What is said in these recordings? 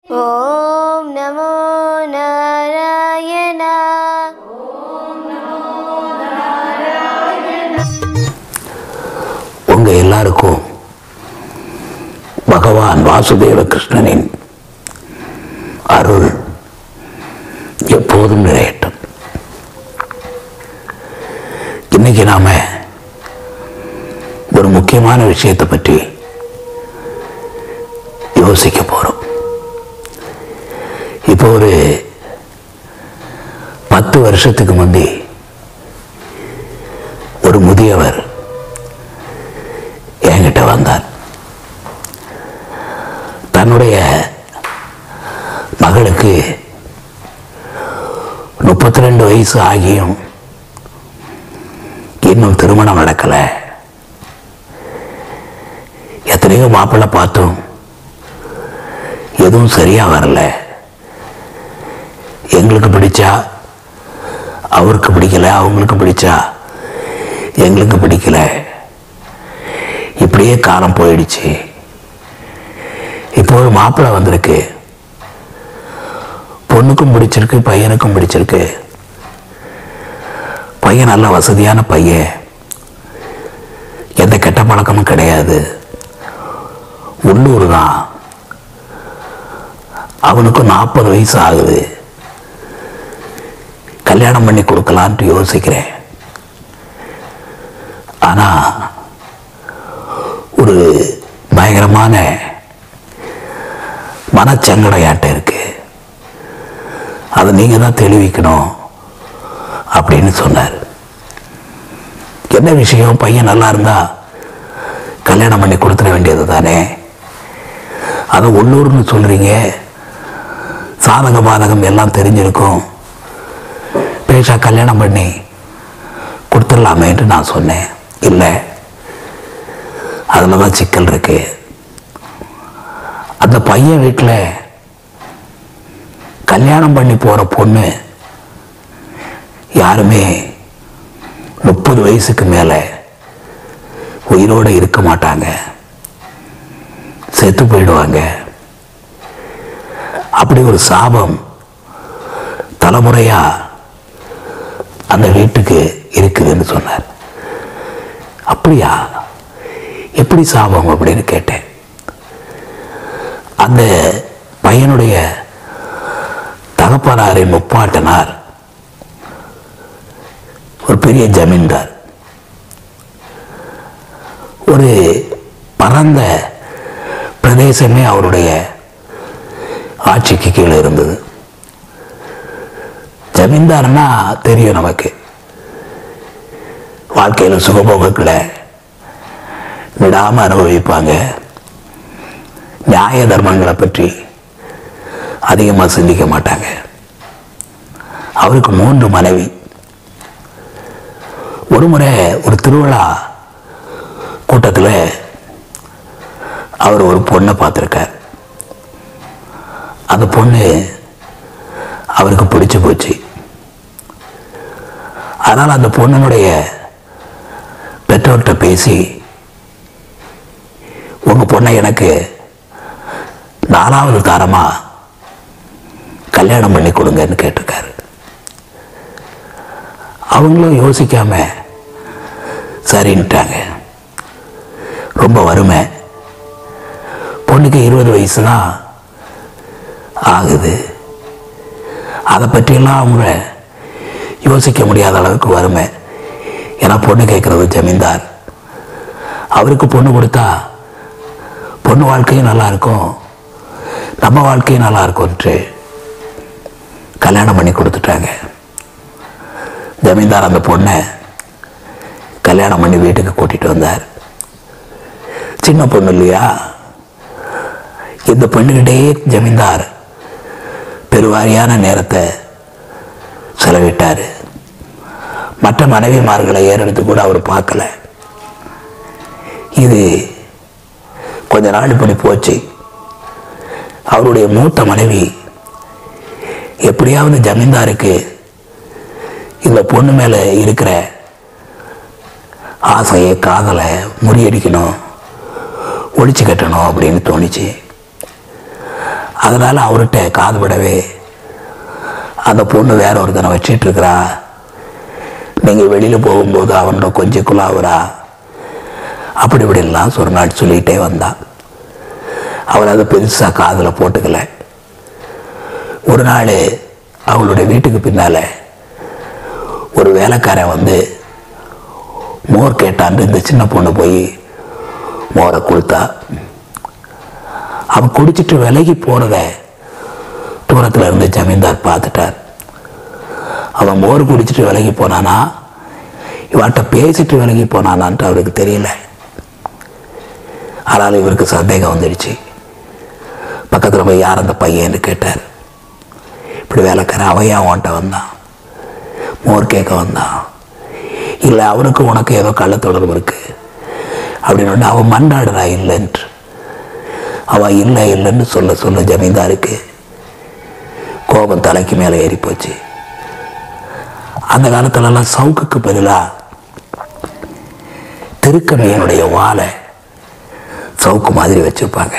ॐ नमो नारायण உங்க எல்லாருக்கும் பகவான் வாசுதேவ கிருஷ்ணனின் அருள் எப்போதும் நிறையட்டும் இன்னைக்கு நாம ஒரு முக்கியமான விஷயத்தை பற்றி யோசிக்க போறோம் இப்போ ஒரு பத்து வருஷத்துக்கு முந்தி ஒரு முதியவர் என்கிட்ட வந்தார் தன்னுடைய மகளுக்கு முப்பத்தி ரெண்டு வயசு ஆகியும் இன்னும் திருமணம் நடக்கல எத்தனையோ மாப்பிள்ளை பார்த்தோம் எதுவும் சரியா வரல எங்களுக்கு பிடிச்சா அவருக்கு பிடிக்கல அவங்களுக்கு பிடிச்சா எங்களுக்கு பிடிக்கல இப்படியே காலம் போயிடுச்சு இப்போ ஒரு மாப்பிள்ளை வந்திருக்கு பொண்ணுக்கும் பிடிச்சிருக்கு பையனுக்கும் பிடிச்சிருக்கு பையன் நல்ல வசதியான பையன் எந்த கெட்ட பழக்கமும் கிடையாது உள்ளூர் தான் அவனுக்கும் நாற்பது வயசு ஆகுது கல்யாணம் பண்ணி கொடுக்கலான்ட்டு யோசிக்கிறேன் ஆனா ஒரு பயங்கரமான மனச்சங்கடையாட்டம் இருக்கு அதை நீங்க தான் தெளிவிக்கணும் அப்படின்னு சொன்னார் என்ன விஷயம் பையன் நல்லா இருந்தா கல்யாணம் பண்ணி கொடுத்துட வேண்டியது தானே அதை உள்ளூர்னு சொல்றீங்க சாதக பாதகம் எல்லாம் தெரிஞ்சிருக்கும் பேஷா கல்யாணம் பண்ணி கொடுத்துடலாமேன்ட்டு நான் சொன்னேன் இல்லை அதில் தான் சிக்கல் இருக்கு அந்த பையன் வீட்டில் கல்யாணம் பண்ணி போகிற பொண்ணு யாருமே முப்பது வயசுக்கு மேலே உயிரோடு இருக்க மாட்டாங்க செத்து போயிடுவாங்க அப்படி ஒரு சாபம் தலைமுறையா அந்த வீட்டுக்கு இருக்குதுன்னு சொன்னார் அப்படியா எப்படி சாபம் அப்படின்னு கேட்டேன் அந்த பையனுடைய தகப்பனாரின் முப்பாட்டனார் ஒரு பெரிய ஜமீன்தார் ஒரு பரந்த பிரதேசமே அவருடைய ஆட்சிக்கு கீழே இருந்தது ஜமீன்தார்னா தெரியும் நமக்கு வாழ்க்கையில் சுகபோகங்களை விடாம அனுபவிப்பாங்க நியாய தர்மங்களை பற்றி அதிகமாக சிந்திக்க மாட்டாங்க அவருக்கு மூன்று மனைவி ஒரு முறை ஒரு திருவிழா கூட்டத்தில் அவர் ஒரு பொண்ணை பார்த்துருக்கார் அந்த பொண்ணு அவருக்கு பிடிச்சு போச்சு அதனால் அந்த பொண்ணுடைய பெற்றோர்கிட்ட பேசி உங்க பொண்ணை எனக்கு நாலாவது தாரமா கல்யாணம் பண்ணி கொடுங்கன்னு கேட்டிருக்காரு அவங்களும் யோசிக்காம சரின்ட்டாங்க ரொம்ப வறுமை பொண்ணுக்கு இருபது வயசு தான் ஆகுது அதை பற்றியெல்லாம் அவங்க யோசிக்க முடியாத அளவுக்கு வறுமை ஏன்னா பொண்ணு கேட்குறது ஜமீன்தார் அவருக்கு பொண்ணு கொடுத்தா பொண்ணு வாழ்க்கையும் நல்லா இருக்கும் நம்ம வாழ்க்கையும் நல்லா இருக்கும்ன்ட்டு கல்யாணம் பண்ணி கொடுத்துட்டாங்க ஜமீன்தார் அந்த பொண்ணை கல்யாணம் பண்ணி வீட்டுக்கு கூட்டிட்டு வந்தார் சின்ன பொண்ணு இல்லையா இந்த பெண்ணுகிட்டே ஜமீன்தார் பெருவாரியான நேரத்தை செலவிட்டார் மற்ற மனைவிமார்களை ஏறெடுத்து கூட அவர் பார்க்கல இது கொஞ்ச நாள் இப்படி போச்சு அவருடைய மூத்த மனைவி எப்படியாவது ஜமீன்தாருக்கு இந்த பொண்ணு மேல இருக்கிற ஆசையை காதலை முறியடிக்கணும் ஒழிச்சு கட்டணும் அப்படின்னு தோணுச்சு அதனால் அவர்கிட்ட காதுபடவே அந்த பொண்ணு வேற ஒருத்தனை வச்சிட்டு இருக்கிறா நீங்கள் வெளியில் போகும்போது அவனோட கொஞ்சம் குழாவுறா அப்படி இப்படிலாம் ஒரு நாள் சொல்லிகிட்டே வந்தான் அவள் அதை பெருசாக காதில் போட்டுக்கல ஒரு நாள் அவளுடைய வீட்டுக்கு பின்னால் ஒரு வேலைக்காரன் வந்து மோர் கேட்டான்னு இந்த சின்ன பொண்ணு போய் மோரை கொடுத்தா அவன் குடிச்சிட்டு விலகி போகிறத தூரத்தில் இருந்து ஜமீன்தார் பார்த்துட்டார் அவன் மோர் குடிச்சிட்டு விலகி போனானா இவன்கிட்ட பேசிட்டு விலகி போனானான்ட்டு அவருக்கு தெரியல ஆனால் இவருக்கு சந்தேகம் வந்துடுச்சு பக்கத்தில் போய் யார் அந்த பையன்னு கேட்டார் இப்படி வேலைக்காரன் அவன் ஏன் உன்கிட்ட வந்தான் மோர் கேட்க வந்தான் இல்லை அவனுக்கு உனக்கு ஏதோ கள்ள தொடர்பு இருக்கு அப்படின்னு உடனே அவன் மண்டாடுறா இல்லைன்ட்டு அவன் இல்லை இல்லைன்னு சொல்ல சொல்ல ஜமீன்தாருக்கு கோபம் தலைக்கு மேலே ஏறி போச்சு அந்த காலத்துலலாம் சவுக்குக்கு பதிலாக திருக்கணியனுடைய வாழை சவுக்கு மாதிரி வச்சுருப்பாங்க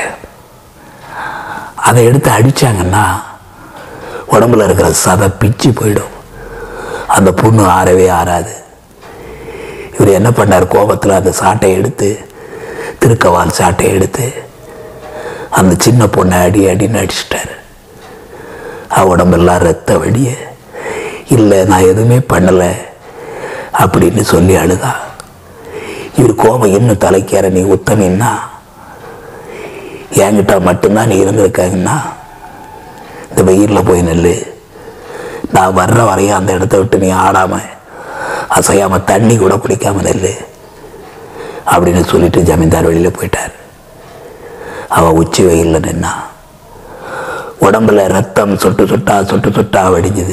அதை எடுத்து அடித்தாங்கன்னா உடம்புல இருக்கிற சதை பிச்சு போயிடும் அந்த புண்ணு ஆறவே ஆறாது இவர் என்ன பண்ணார் கோபத்தில் அந்த சாட்டை எடுத்து திருக்கவால் சாட்டை எடுத்து அந்த சின்ன பொண்ணை அடி அடின்னு அடிச்சிட்டார் அவ உடம்பெல்லாம் ரத்த வடிய இல்லை நான் எதுவுமே பண்ணலை அப்படின்னு சொல்லி அழுதா இவர் கோபம் இன்னும் தலைக்கேற நீ உத்தமின்னா என்கிட்ட மட்டும்தான் நீ இருந்திருக்காங்கன்னா இந்த வெயிலில் போய் நெல்லு நான் வர்ற வரையும் அந்த இடத்த விட்டு நீ ஆடாமல் அசையாமல் தண்ணி கூட குடிக்காம நெல்லு அப்படின்னு சொல்லிட்டு ஜமீன்தார் வெளியில் போயிட்டார் அவள் உச்சி வெயிலில் நின்னா உடம்புல ரத்தம் சொட்டு சொட்டா சொட்டு சொட்டா வடிஞ்சுது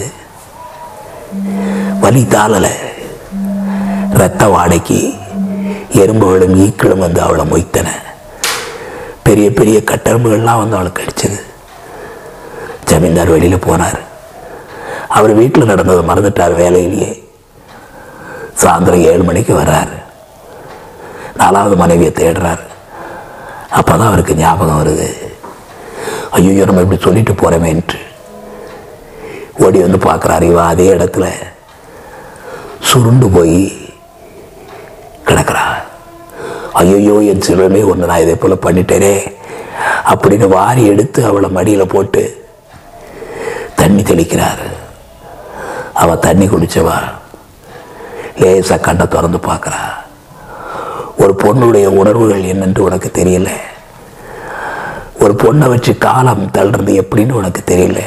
வலி தாளலை ரத்த வாடைக்கு எறும்புகளும் ஈக்களும் வந்து அவளை மொய்த்தன பெரிய பெரிய கட்டெரும்புகள்லாம் வந்து அவளுக்கு அடிச்சது ஜமீன்தார் வெளியில் போனார் அவர் வீட்டில் நடந்ததை மறந்துட்டார் வேலையிலேயே சாயந்தரம் ஏழு மணிக்கு வர்றார் நாலாவது மனைவியை தேடுறார் அப்போ தான் அவருக்கு ஞாபகம் வருது ஐயோ நம்ம இப்படி சொல்லிட்டு போகிறோமேன்ட்டு ஓடி வந்து பார்க்குறாரு இவ அதே இடத்துல சுருண்டு போய் கிடக்கிறா ஐயோ என் சிறுவமே ஒன்று நான் இதே போல் பண்ணிட்டேனே அப்படின்னு வாரி எடுத்து அவளை மடியில் போட்டு தண்ணி தெளிக்கிறார் அவள் தண்ணி குடிச்சவா லேசாக கண்ணை திறந்து பார்க்குறா ஒரு பொண்ணுடைய உணர்வுகள் என்னன்னு உனக்கு தெரியல ஒரு பொண்ணை வச்சு காலம் தள்ளுறது எப்படின்னு உனக்கு தெரியல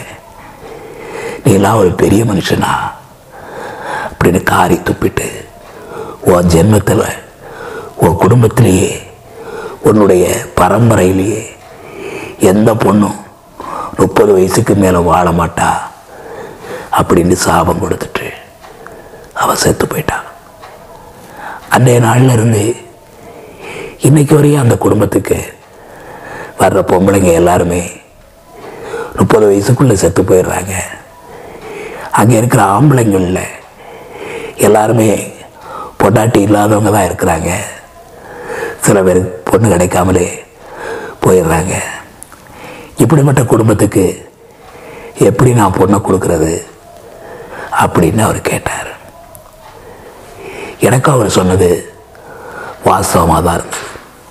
நீலாம் ஒரு பெரிய மனுஷனா அப்படின்னு காரி துப்பிட்டு உன் ஜென்மத்தில் உன் குடும்பத்திலேயே உன்னுடைய பரம்பரையிலேயே எந்த பொண்ணும் முப்பது வயசுக்கு மேலே வாழ மாட்டா அப்படின்னு சாபம் கொடுத்துட்டு அவள் செத்து போயிட்டான் அன்றைய நாள்ல இருந்து இன்னைக்கு வரையும் அந்த குடும்பத்துக்கு வர்ற பொம்பளைங்க எல்லாருமே முப்பது வயசுக்குள்ளே செத்து போயிடுறாங்க அங்கே இருக்கிற ஆம்பளைங்களில் எல்லாருமே பொட்டாட்டி இல்லாதவங்க தான் இருக்கிறாங்க சில பேர் பொண்ணு கிடைக்காமலே போயிடுறாங்க இப்படிப்பட்ட குடும்பத்துக்கு எப்படி நான் பொண்ணை கொடுக்கறது அப்படின்னு அவர் கேட்டார் எனக்கும் அவர் சொன்னது வாஸ்தவமாக தான் இருந்தது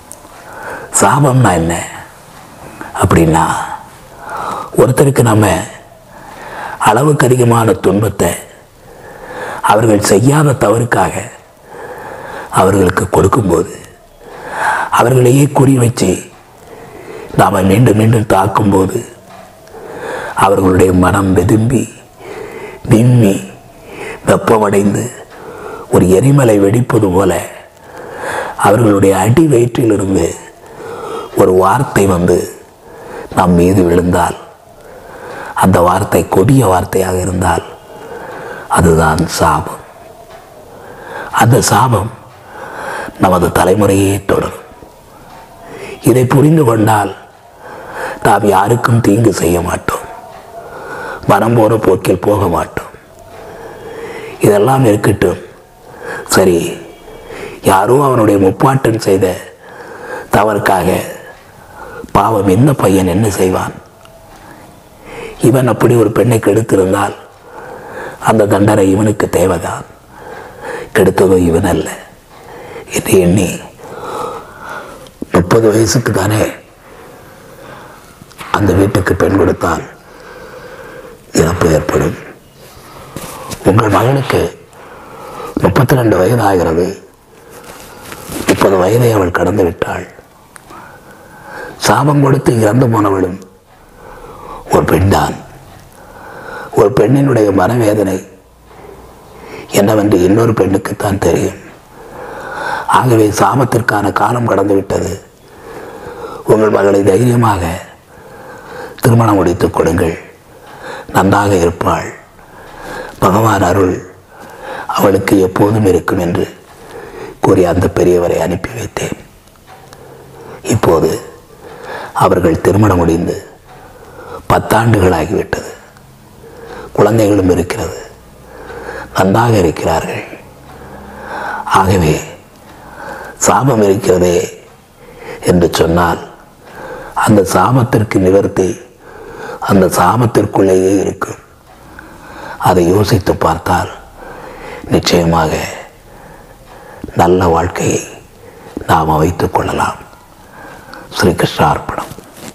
சாபம்னா என்ன அப்படின்னா ஒருத்தருக்கு நம்ம அளவுக்கு அதிகமான துன்பத்தை அவர்கள் செய்யாத தவறுக்காக அவர்களுக்கு கொடுக்கும்போது அவர்களையே குறி வச்சு நாம் மீண்டும் மீண்டும் தாக்கும்போது அவர்களுடைய மனம் வெதும்பி விம்மி வெப்பமடைந்து ஒரு எரிமலை வெடிப்பது போல அவர்களுடைய அடி வயிற்றிலிருந்து ஒரு வார்த்தை வந்து நம் மீது விழுந்தால் அந்த வார்த்தை கொடிய வார்த்தையாக இருந்தால் அதுதான் சாபம் அந்த சாபம் நமது தலைமுறையே தொடரும் இதை புரிந்து கொண்டால் நாம் யாருக்கும் தீங்கு செய்ய மாட்டோம் மனம் போற போக்கில் போக மாட்டோம் இதெல்லாம் இருக்கட்டும் சரி யாரோ அவனுடைய முப்பாட்டன் செய்த தவறுக்காக பாவம் என்ன பையன் என்ன செய்வான் இவன் அப்படி ஒரு பெண்ணை கெடுத்திருந்தால் அந்த தண்டனை இவனுக்கு தேவைதான் கெடுத்ததும் இவன் அல்ல என்று எண்ணி முப்பது வயசுக்கு தானே அந்த வீட்டுக்கு பெண் கொடுத்தால் இறப்பு ஏற்படும் உங்கள் மகனுக்கு முப்பத்தி ரெண்டு வயது ஆகிறது முப்பது வயதை அவள் கடந்து விட்டாள் சாபம் கொடுத்து இறந்து போனவளும் ஒரு பெண்தான் ஒரு பெண்ணினுடைய மனவேதனை என்னவென்று இன்னொரு பெண்ணுக்குத்தான் தெரியும் ஆகவே சாபத்திற்கான காலம் கடந்து விட்டது உங்கள் மகளை தைரியமாக திருமணம் முடித்துக் கொடுங்கள் நன்றாக இருப்பாள் பகவான் அருள் அவளுக்கு எப்போதும் இருக்கும் என்று கூறி அந்த பெரியவரை அனுப்பி வைத்தேன் இப்போது அவர்கள் திருமணம் முடிந்து பத்தாண்டுகளாகிவிட்டது குழந்தைகளும் இருக்கிறது நன்றாக இருக்கிறார்கள் ஆகவே சாபம் இருக்கிறதே என்று சொன்னால் அந்த சாபத்திற்கு நிவர்த்தி அந்த சாபத்திற்குள்ளேயே இருக்கும் அதை யோசித்து பார்த்தால் நிச்சயமாக நல்ல வாழ்க்கையை நாம் அமைத்துக் கொள்ளலாம் ஸ்ரீகிருஷ்ண அர்ப்பணம்